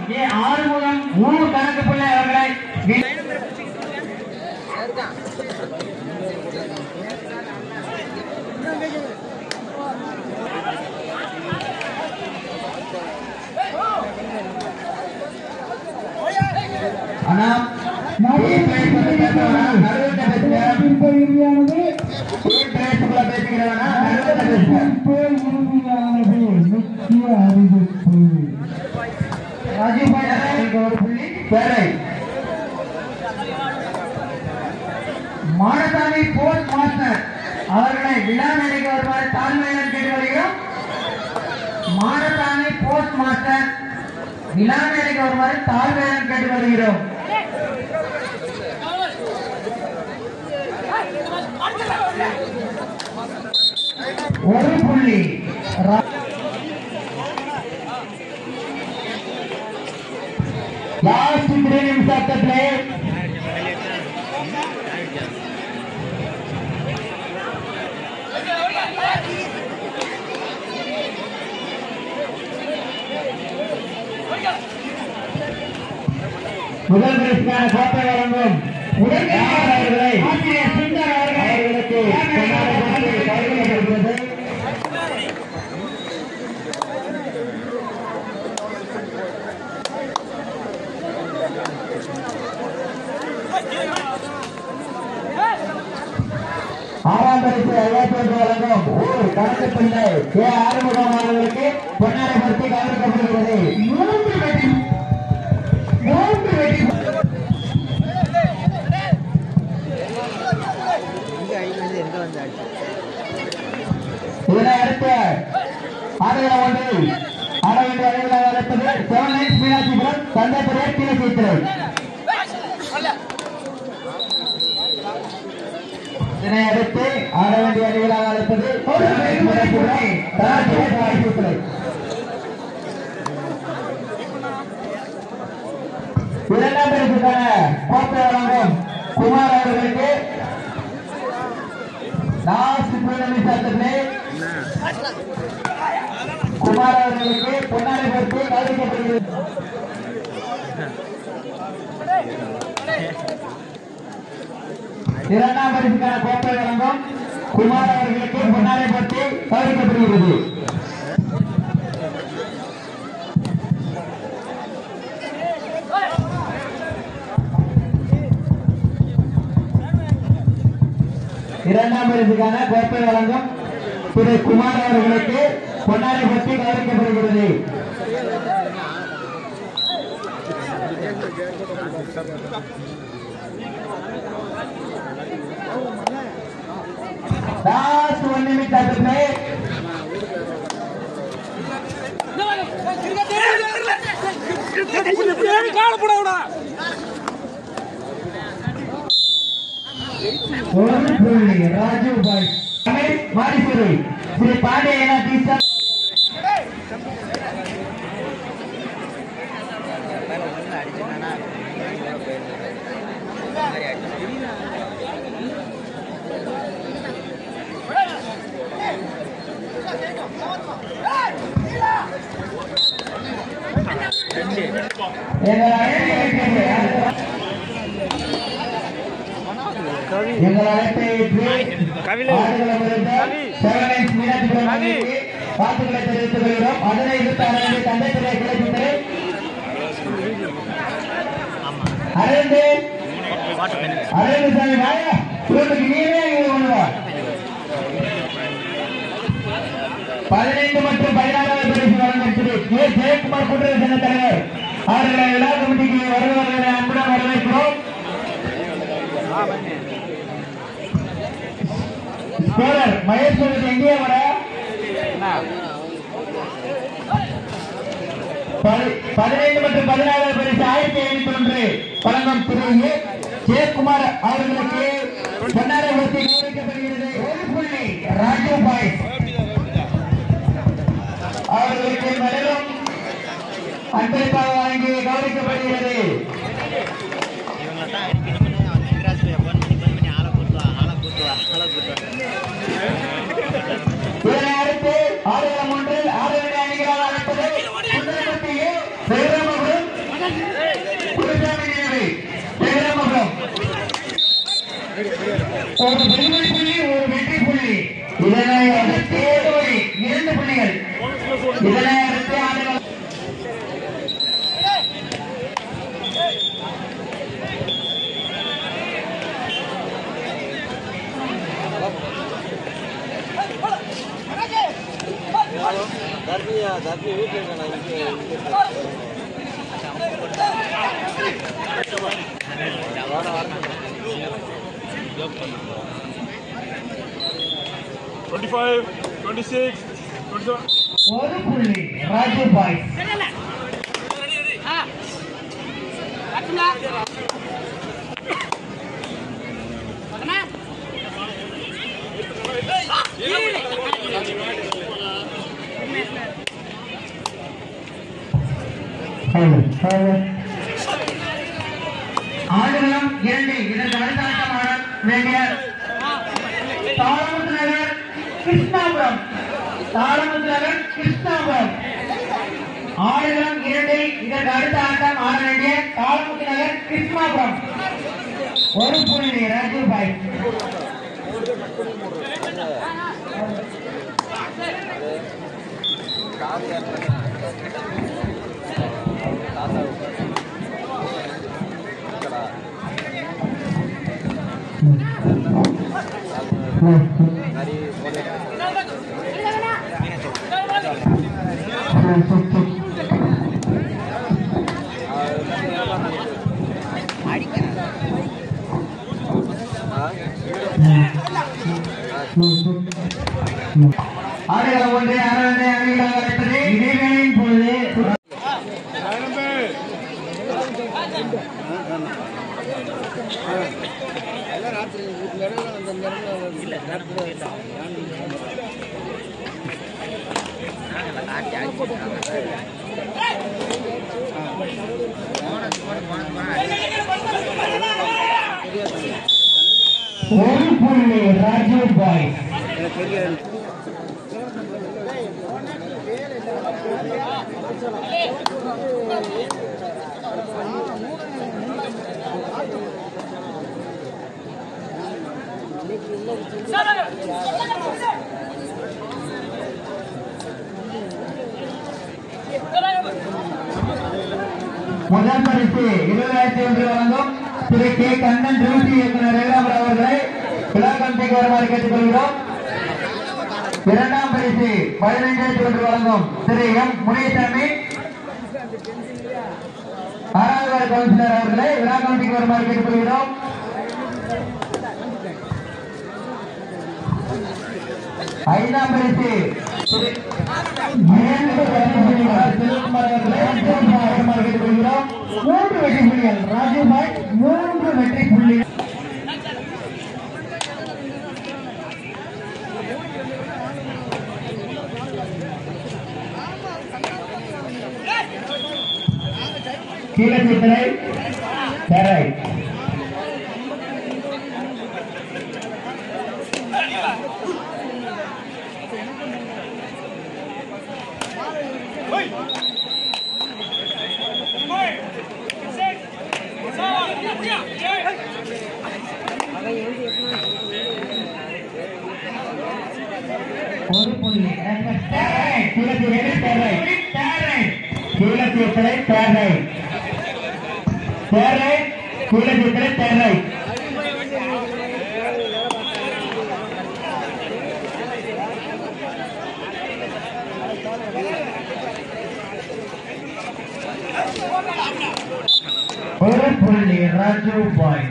ஏ ஆறுமுகம் ஊர் கணக்கு பிள்ளை அவர்களை வி- அண்ணா டீம் பிரைஸ்க்குள்ள பேசுறவனா நடுவுல பேசுங்க டீம் பிரைஸ்க்குள்ள பேசுகிறவனா நடுவுல பேசுங்க ராஜீவ் பாய் அவர்களுக்கு ஒரு புள்ளி பேரை மாடசாமி போஸ்ட் மாஸ்டர் அவர்களை விழா நடிக்க வருமாறு தாழ்மையுடன் கேட்டு வருகிறோம் மாடசாமி போஸ்ட் மாஸ்டர் விழா நடிக்க வருமாறு தாழ்மையுடன் கேட்டு வருகிறோம் ஒரு புள்ளி ரா- லாஸ்ட் த்ரீ நிமிஷத்துல முதல் பரிசுக்கான கோப்பை வழங்கும் யார் அவர்களை அவர்களுக்கு கொண்டாட கோப்பை வழங்கப்படுகிறது. ஆறாம் பரிசு ஐயாயிரத்தி வழங்கும் ஊர் கணக்கு பிள்ளை கே ஆறுமுகம் அவர்களுக்கு பொன்னாரைப்படுத்தி கவனிக்கப்படுகிறது மூன்று வெற்றி மூன்று வெற்றி இதனை அடுத்து ஆடுகள ஒன்றில் ஆட வேண்டிய அணிகளாக இருப்பது செவன் லைன்ஸ் மீனாட்சிபுரம் தந்தை பெரியார் கீழே சீத்திரை இதனை அடுத்து ஆட வேண்டிய அணிகளாக இருப்பது மீனாட்சிபுரம் தந்தை பெரியார் சீத்திரை இரண்டாம் பரிசுக்கான கோப்பை வழங்கும் குமார் அவர்களுக்கு லாஸ்ட் பூர்ணமி சாத்திரத்திலே குமார் அவர்களுக்கு பொன்னாடை பொறுத்து கௌரவிக்கப்படுகிறது இரண்டாம் பரிசுக்கான கோப்பை வழங்கும் குமார் அவர்களுக்கு பொன்னாடை பொறுத்து கௌரவிக்கப்படுகிறது இரண்டாம் பரிசுக்கான கோப்பை வழங்கும் திரு குமார் அவர்களுக்கு பொன்னாடை பற்றி கௌரவிக்கப்படுகிறது லாஸ்ட் ஒன் நிமிட் ஆகுது ஒரு புள்ளி ராஜு பாய் தமிழ் மாரிசுரை ஸ்ரீ பாண்டியன டீச்சர் எங்கள் அழைப்பை எங்கள் அழைப்பை ஏற்று ஆடுகளமிருந்து செவன் மீனாட்சிபுரம் அணிக்கு வாழ்த்துக்களை தெரிவித்துக் கொள்கிறோம் அதனை எதிர்த்து அரங்கு தந்தை துறை கிடைக்கின்றது அரண்டு அரண்டு சாமி வாயா இவனுக்கு நீவே இங்க கொண்டு வா பதினைந்து மற்றும் பதினாறாவது பரிசு வழங்கியிருக்கிறது கே ஜெயக்குமார் குற்றவியல் சங்க தலைவர் அவர்களை விழா கமிட்டிக்கு வருவர்களை அன்புடன் வரவேற்கிறோம் ஸ்கோரர் மகேஸ்வரன் எங்கே வர பதி- பதினைந்து மற்றும் பதினாறாவது பரிசு ஆயிரத்தி ஐநூத்தி ஒன்று வழங்கும் திரு ஏ. ஜெயக்குமார் அவர்களுக்கு பொன்னாரை ஒத்தி கௌரவிக்கப்படுகிறது ஒரு புள்ளி ராஜு பாய் அவர்களுக்கு மேலும் அன்பளிப்பாக வழங்கி கௌரவிக்கப்படுகிறது இதனை அடுத்து ஆடுகளம் ஒன்றில் ஆடுகள அணிகளாக அழைப்பது சுந்தரமூர்த்தி ஏ. Sivaramapuram Twenty-five, twenty-six, twenty-seven. ஒரு புள்ளி ராஜு பாய் ஆடுகளம் இரண்டு இதற்கு அடுத்த ஆட்டம் ஆட வேண்டிய தாளமுத்து நகர் கிருஷ்ணாபுரம் தாளமுத்து நகர் கிருஷ்ணாபுரம் ஆடுகளம் இரண்டு இதற்கு அடுத்த ஆட்டம் ஆட வேண்டிய தாளமுத்து நகர் கிருஷ்ணாபுரம் ஒரு புள்ளி ராஜு பாய் ஆடுகளம் ஒன்று அரை அணிகளாக இருப்பது இடைவேளையின் பொழுது ஒரு புள்ளி ராஜு பாய் முதல் பரிசு இருபதாயிரத்தி ஒன்று வழங்கும் திரு கே கண்ணன் டியூட்டி இயக்குனர் ரகுராமர் அவர்களை விழா கமிட்டிக்கு வருமாறு கேட்டுக்கொள்கிறோம் இரண்டாம் பரிசு பதினைந்தாயிரத்தி ஒன்று வழங்கும் திரு எம் முனியசாமி ஆறாவது வார்டு கவுன்சிலர் அவர்களை விழா கமிட்டிக்கு வருமாறு கேட்டுக்கொள்கிறோம் ஐந்தாம் பரிசு திரு இரண்டு பரிசுகள் செல்வகுமார் அவர்களை வருமாறு கேட்டுக்கொள்கிறோம் மூன்று வெற்றி புள்ளிகள் ராஜுபாய் மூன்று வெற்றி புள்ளிகள் கீழச்சித்திரை தரை ஒரு புள்ளி தேரை கீழச்சித்திரை தேரை தேரை கீழச்சித்திரை தேரை தேரை கீழச்சித்திரை தேரை ஒரு புள்ளி ராஜு பாய்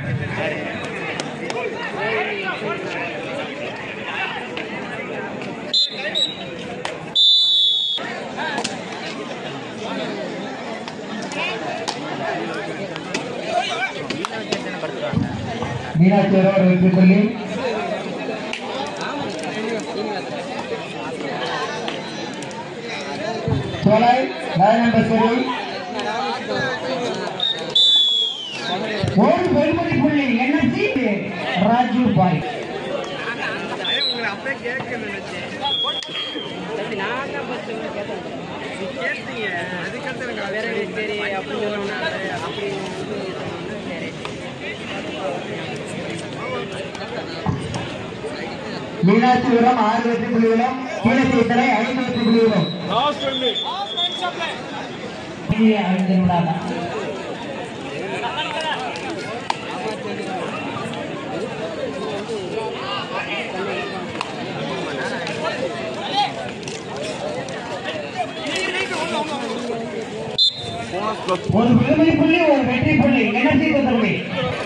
மீனாட்சி ஒரு வெற்றி புள்ளி சோலை ராஜநம்பேஸ்வரி ஒரு வெண்மதி புள்ளி என்எஸ்சி ராஜு பாய் மீனாட்சிபுரம் ஆறு வெற்றி புள்ளிகளும் கீழத்தீத்தலை ஐந்து வெற்றி புள்ளிகளும் Last one minute. இந்திய அறிஞர்களாக ஒரு விடுதலை புள்ளி ஒரு வெற்றி புள்ளி எனர்ஜி தந்தபடி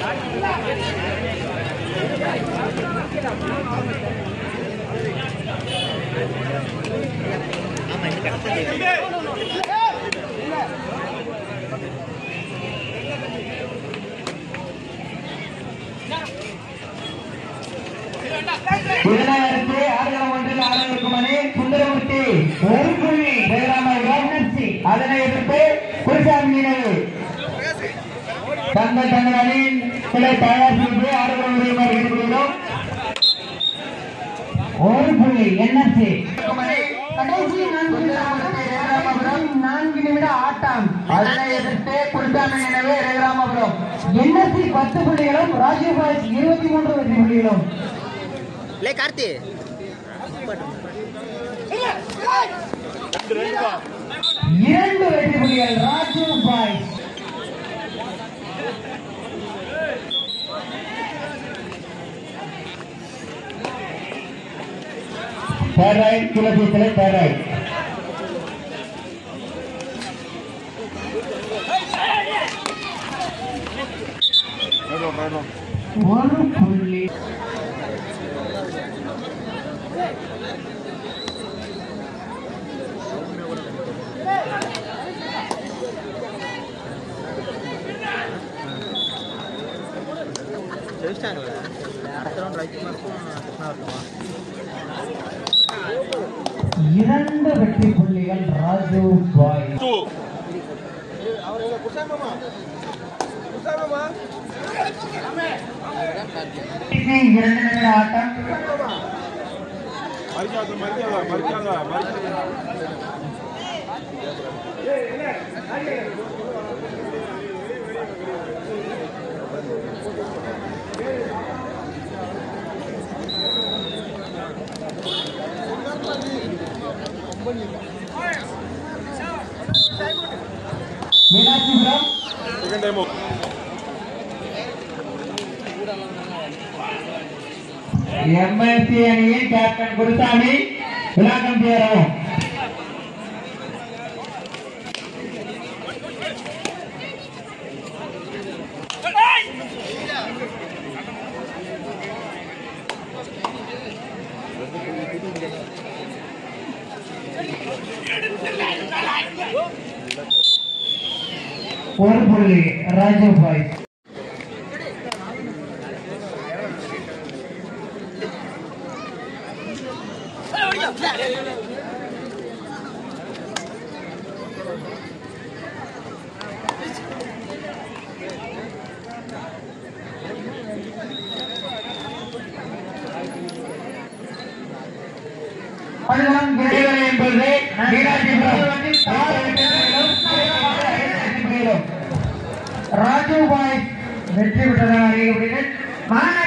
பதினாயிரத்து ஆறுகளம் ஒன்றில் ஆறுகளுக்கு மணி சுந்தரமூர்த்தி ஒரு புள்ளி ஜெயராமி அதனை எதிர்த்து குருசாமி நினைவு தங்கள் தங்கள் அணியின் கிளை தயார் செய்து ஆறுகளம் உரிமையாக ஈடுபடுகிறோம் ஒரு புள்ளி என்எஸ்சி கடைசி நான்கு நிமிடம் நான்கு நிமிட ஆட்டம் அதனை எதிர்த்து குருசாமி நினைவு ரகுராமபுரம் என்எஸ்சி பத்து புள்ளிகளும் ராஜீவ் பாய்ஸ் இருபத்தி மூன்று வெற்றி புள்ளிகளும் ಲೇ ಕಾರ್ತಿ இரண்டு வெற்றி புள்ளிகள் ராஜீவ் பாய்ஸ் தேர்ராய் குலசீத்தலை தேர்ராய் ஒரு புள்ளி ಜಯಿಸ್ತಾಂಗಲ್ಲ அடுத்த ரவுண்ட் ரைட் மார்க்கும் கிருஷ்ணா இருக்குமா இரண்டு வெற்றி புள்ளிகள் ராஜீவ் பாய்ஸ் Two. இரண்டு நிமிட ஆட்டம் மறிக்காத மறிக்காத மறிக்காத மறிக்காத மீனாட்சிபுரம் செகண்ட் டைம் எம்எஸ்சி அணியின் கேப்டன் குருசாமி விளாக்கம் சேரும் ஒரு புள்ளி ராஜீவ் பாய்ஸ் பள்ளம் இடைவெளி என்பது மீனாட்சிபுரம் ராஜீவ் பாய் வெற்றி பெற்றதாக அறியப்படுகிறது மாநகர